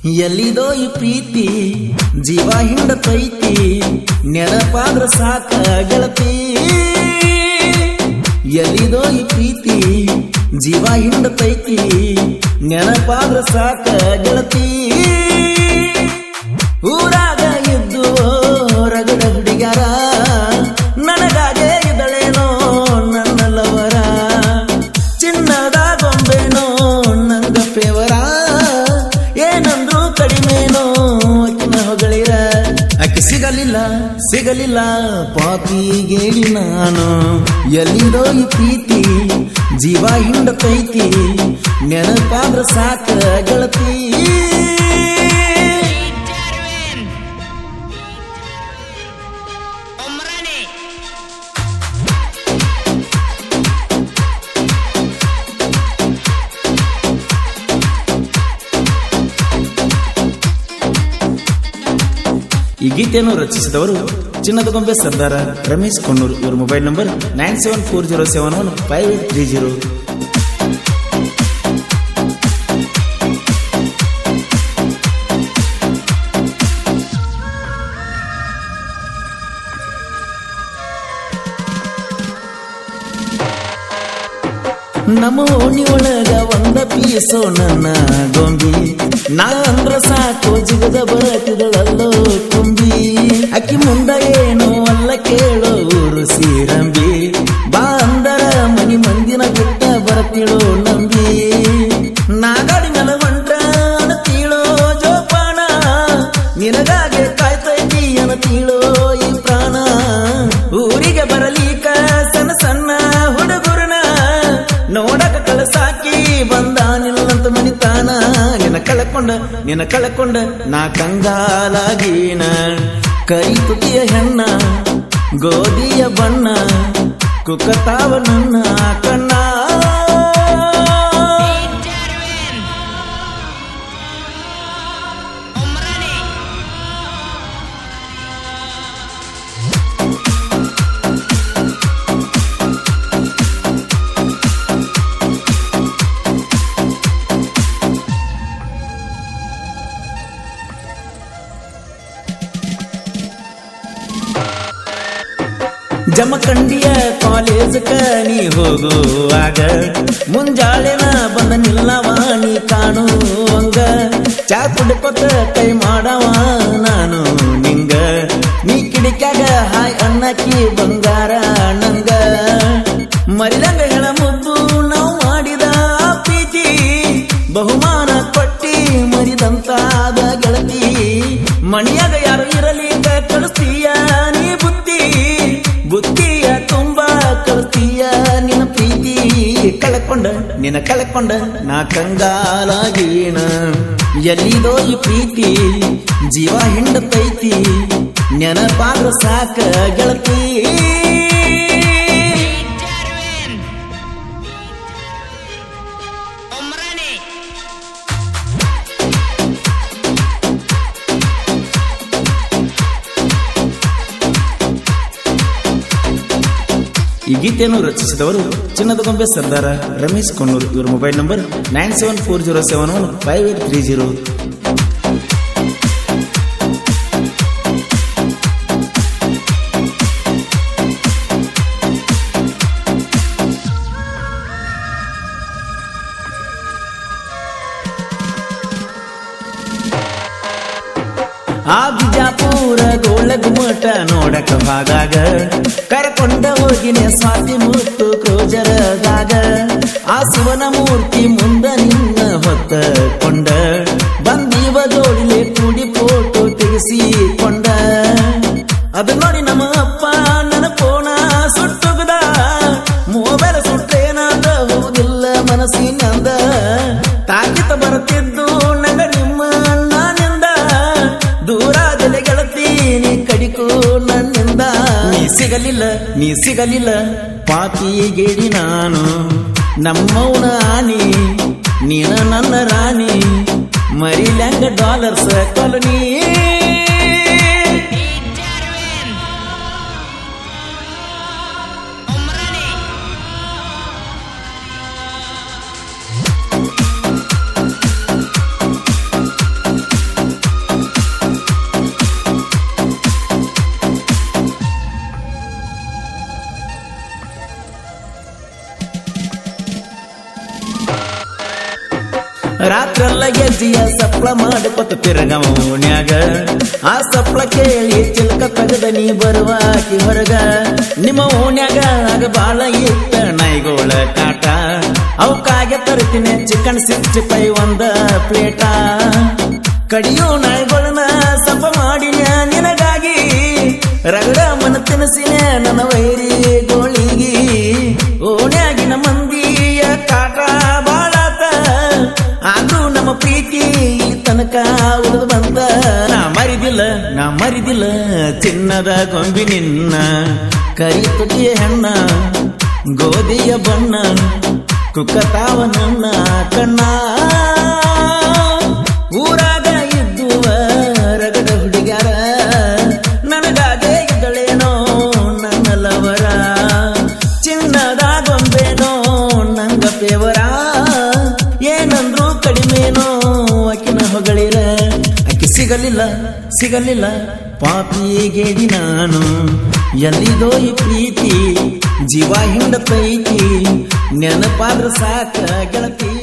ಎಲ್ಲಿದೋ ಈ ಪ್ರೀತಿ ಜೀವ ಹಿಂಡತೈತಿ ನೆನಪಾದ್ರ ಸಾಕ ಗೆಳತಿ ಎಲ್ಲಿದೋ ಈ ಪ್ರೀತಿ ಜೀವ ಹಿಂಡತೈತಿ ನೆನಪಾದ್ರ ಸಾಕ ಗೆಳತಿ ಊರಾಗ ಇದ್ದು ರಗಡ ಹುಡುಗ್ಯಾರ ನನಗಾಗೆ ಇದಳೇನೋ ನನ್ನ ಲವರ ಚಿನ್ನದ ಗೊಂಬೆನೋ ನಂಗ ಫೇವರ ಏನಂದ್ರು ಕಡಿಮೆನೋ ಅಕ್ಕಿನ ಹೊಗಳಿರ ಅಕ್ಕಿ ಸಿಗಲಿಲ್ಲ ಸಿಗಲಿಲ್ಲ ಪಾಪಿಗೇಳಿ ನಾನು ಎಲ್ಲಿರೋ ಈ ಪ್ರೀತಿ ಜೀವ ಹಿಂಡತೈತಿ ನೆನಪಾದ್ರ ಸಾಕ ಗೆಳತಿ Darwin. Omrani. ಈ ಗೀತೆಯನ್ನು ರಚಿಸಿದವರು ಚಿನ್ನದ ಗೊಂಬೆ ಸರ್ದಾರ ರಮೇಶ್ ಕೊಣ್ಣೂರು ಇವರ mobile number nine seven four zero seven one five eight three zero ನಮ್ಮ ಓಣಿ ಒಳಗ ಒಂದ ಪೀಸೋ ನನ್ನ ಗೊಂಬಿ ನಾ ಅಂದ್ರ ಸಾಕು ಜಿಗದ ಬರತಿದಳಲ್ಲೋ ತುಂಬಿ ಅಕ್ಕಿ ಮುಂದ ಏನು ಅಲ್ಲ ಕೇಳೋ ಊರು ಸೀರಂಬಿ ಬಾ ಅಂದರ ಮನಿ ಮಂದಿನ ಬಿಟ್ಟ ಬರತಿಳೋ ನಂಬಿ ನಾಗಾಡಿ ಮೇಲೆ ಹೊಂಟ ಅನತೀಳೋ ಜೋಪಾನ ನಿನಗಾಗೆ ಕಾಯ್ತೈತಿ ಅನತೀಳೋ ಈ ಪ್ರಾಣ ಊರಿಗೆ ಬರಲಿಕ ಸಣ್ಣ ಸಣ್ಣ ಹುಡುಗರನ ನೋಡಕ ಕಳಸಾಕಿ ಬಂದಾನಿಲ್ಲಂತ ಮನಿತಾನ ನಿನ್ನ ಕಳಕೊಂಡ ನಿನ್ನ ಕಳಕೊಂಡ ನಾ ಕಂಗಾಲಾಗೀನ ಕರಿ ತುಟಿಯ ಹೆಣ್ಣ ಗೋಧಿಯ ಬಣ್ಣ ಕುಕ್ಕತಾವ ನನ್ನ ಕಣ್ಣ Darwin. Omrani. ಜಮಖಂಡಿಯ ಕಾಲೇಜ್ ನೀ ಹೋಗುವಾಗ ಮುಂಜಾಳೆನ ಬಂದ ನಿಲ್ಲವ ನೀ ಕಾಣುವಂಗ ಚಾ ಕುಡ್ಕೊತ ಕೈ ಮಾಡವ ನಾನು ನಿಂಗ ನೀ ಕಿಡಿಕ್ಯಾಗ ಹಾಯ್ ಅನ್ನಕ್ಕಿ ಬಂಗಾರ ನಂಗ ಮರಿದಂಗ ಹೆಣ ಮುದ್ದು ನಾವು ಮಾಡಿದ ಪ್ರೀತಿ ಬಹುಮಾನ ಕೊಟ್ಟಿ ಮರಿದಂತಾದ ಗೆಳತಿ ಮಣಿಯಾಗ ಯಾರು ಇರಲಿಕ ಕಳಿಸ್ತೀಯ ನೀ ಬುದ್ಧಿ ಬುದ್ಧಿಯ ತುಂಬಾ ಕಳಿಸ್ತೀಯ ನಿನ್ನ ಪ್ರೀತಿ ಕಳ್ಕೊಂಡ ನಿನ್ನ ಕಳ್ಕೊಂಡ ನಾ ಕಂಗಾಲಾಗೀನ ಎಲ್ಲಿದೋ ಈ ಪ್ರೀತಿ ಜೀವ ಹಿಂಡತೈತಿ ನೆನಪಾದ್ರ ಸಾಕ ಗೆಳತಿ Darwin. Omrani. ಈ ಗೀತೆಯನ್ನು ರಚಿಸಿದವರು ಚಿನ್ನದ ಗೊಂಬೆ ಸರ್ದಾರ ರಮೇಶ್ ಕೊಣ್ಣೂರು ಇವರ mobile number nine seven four zero seven one five eight three zero ಆ ಬಿಜಾಪುರ ಗೋಳ ಗುಮ್ಮಟ ನೋಡಕ ಹೋದಾಗ ಕರ್ಕೊಂಡ ಹೋಗಿನೆ ಸ್ವಾತಿ ಮುತ್ತು ಕ್ರೋಜರದಾಗ ಆ ಶಿವನ ಮೂರ್ತಿ ಮುಂದ ನಿನ್ನ ಹೊತ್ತ ಕೊಂಡ ಬಂದೀವ ಜೋಡಿಲೆ ಕೂಡಿ ಫೋಟೋ ತೆಗೆಸಿಕೊಂಡ ಅದು ನೋಡಿ ನಮ್ಮ ಅಪ್ಪ ನನ್ನ ಫೋನ ಸುಟ್ಟುಗದ ಮೊಬೈಲ್ ಸುಟ್ಟೇನಾದ ಹೋಗುದಿಲ್ಲ ಮನಸ್ಸಿನಂದ ತಾಕಿತ ಬರುತ್ತಿದ್ದು ನಂಗ ನಿಮ್ಮ ನಾನಿಂದ ದೂರಾದಲ್ಲಿ ಗೆಳತಿ ನೀ ಕಡಿಕು ನನ್ನಿಂದ ನೀ ಸಿಗಲಿಲ್ಲ ನೀ ಸಿಗಲಿಲ್ಲ ಪಾಪಿಗೇಡಿ ನಾನು ನಮ್ಮವನ ಆನಿ ನೀನ ನನ್ನ ರಾಣಿ ಮರಿಲ್ಯಾಂಗ ಡಾಲರ್ಸ್ ಕಾಲನಿ Darwin. Omrani. ರಾತ್ರೆಲ್ಲ ಗೆಜ್ಜಿಯ ಸಪ್ಳ ಮಾಡಿಕೊತ ತಿರುಗವ ಓಣ್ಯಾಗ ಆ ಸಪ್ಳ ಕೇಳಿ ಚಿಲ್ಕ ತಗದ ನೀ ಬರುವಾಕಿ ಹೊರಗ ನಿಮ್ಮ ಓಣ್ಯಾಗ ಆಗ ಬಾಳ ಇತ್ತ ನಾಯಿಗೋಳ ಕಾಟ ಅವಕ್ಕಾಗೆ ತರ್ತೀನಿ ಚಿಕನ್ ಸಿಕ್ಸ್ಟಿ ಫೈ ಒಂದ ಪ್ಲೇಟ ಕಡಿಯೋ ನಾಯಿಗಳನ್ನ ಸಪ ಮಾಡಿನ ನಿನಗಾಗಿ ರಗಡ ಮನ ತಿನಸಿನ ನನ್ನ ವೈರಿ ಗೋಳಿಗಿ ಓಣ್ಯಾಗಿನ ಮಂದಿಯ ಕಾಟ ಬಾಳಾತ ಆದ್ರೂ ನಮ್ಮ ಪ್ರೀತಿ ಇಲ್ಲಿ ತನಕ ಉಳಿದು ಬಂದ ನಾ ಮರಿದಿಲ್ಲ ನಾ ಮರಿದಿಲ್ಲ ಚಿನ್ನದ ಗೊಂಬಿ ನಿನ್ನ ಕರಿ ತುಟಿಯ ಹೆಣ್ಣ ಗೋಧಿಯ ಬಣ್ಣ ಕುಕ್ಕತಾವ ನನ್ನ ಕಣ್ಣ ಊರಾಗ ಇದ್ದುವ ರಗಡ ಹುಡುಗ್ಯಾರ ನನಗಾಗೆ ಇದ್ದಳೇನೋ ನನ್ನ ಲವರ ಚಿನ್ನದ ಗೊಂಬೆನೋ ನಂಗ ಪೇವರ ಏನಂದ್ರು ಕಡಿಮೆನೋ ಆಕಿನ ಹೊಗಳಿರ ಆಕಿ ಸಿಗಲಿಲ್ಲ ಸಿಗಲಿಲ್ಲ ಪಾಪಿಗೇಡಿ ನಾನು ಎಲ್ಲಿದೋ ಈ ಪ್ರೀತಿ ಜೀವ ಹಿಂಡತೈತಿ ನೆನಪಾದ್ರ ಸಾಕ ಗೆಳತಿ